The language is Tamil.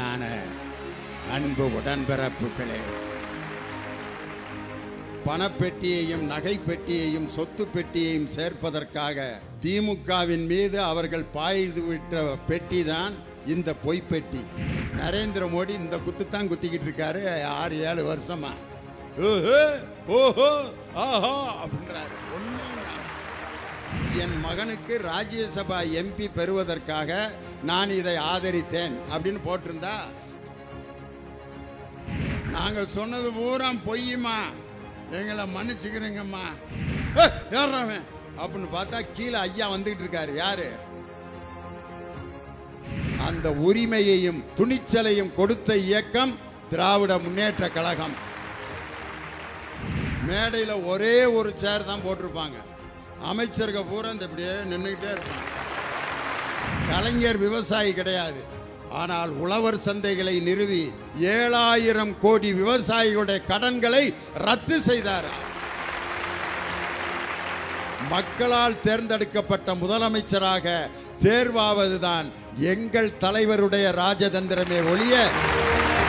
அருமையான அன்பு உடன்பிறப்புகளே பணப்பெட்டியையும் நகை பெட்டியையும் சொத்து பெட்டியையும் சேர்ப்பதற்காக திமுகவின் மீது அவர்கள் பாய்ந்து விட்ட பெட்டி தான் இந்த பொய்ப்பெட்டி நரேந்திர மோடி இந்த குத்து தான் குத்திக்கிட்டு இருக்காரு ஆறு ஏழு வருஷமா ஓஹோ ஓஹோ ஆஹா அப்படின்றாரு ஒன்றும் என் மகனுக்கு ராஜ்யசபா எம்பி பெறுவதற்காக நான் இதை ஆதரித்தேன் அப்படின்னு போட்டிருந்தா நாங்க சொன்னது பூரா பொய்யுமா எங்களை மன்னிச்சுக்கிறீங்கம்மா ஏய், யார்றா அவன் அப்படின்னு பார்த்தா கீழே ஐயா வந்துகிட்டு இருக்காரு யாரு அந்த உரிமையையும் துணிச்சலையும் கொடுத்த இயக்கம் திராவிட முன்னேற்ற கழகம் மேடையில் ஒரே ஒரு சேர் தான் போட்டிருப்பாங்க அமைச்சர்கள் பூரா இந்த இப்படியே நின்றுக்கிட்டே இருப்பாங்க கலைஞர் விவசாயி கிடையாது ஆனால் உழவர் சந்தைகளை நிறுவி ஏழாயிரம் கோடி விவசாயிகளுடைய கடன்களை ரத்து செய்தார் மக்களால் தேர்ந்தெடுக்கப்பட்ட முதலமைச்சராக தேர்வாவதுதான் எங்கள் தலைவருடைய ராஜதந்திரமே ஒழிய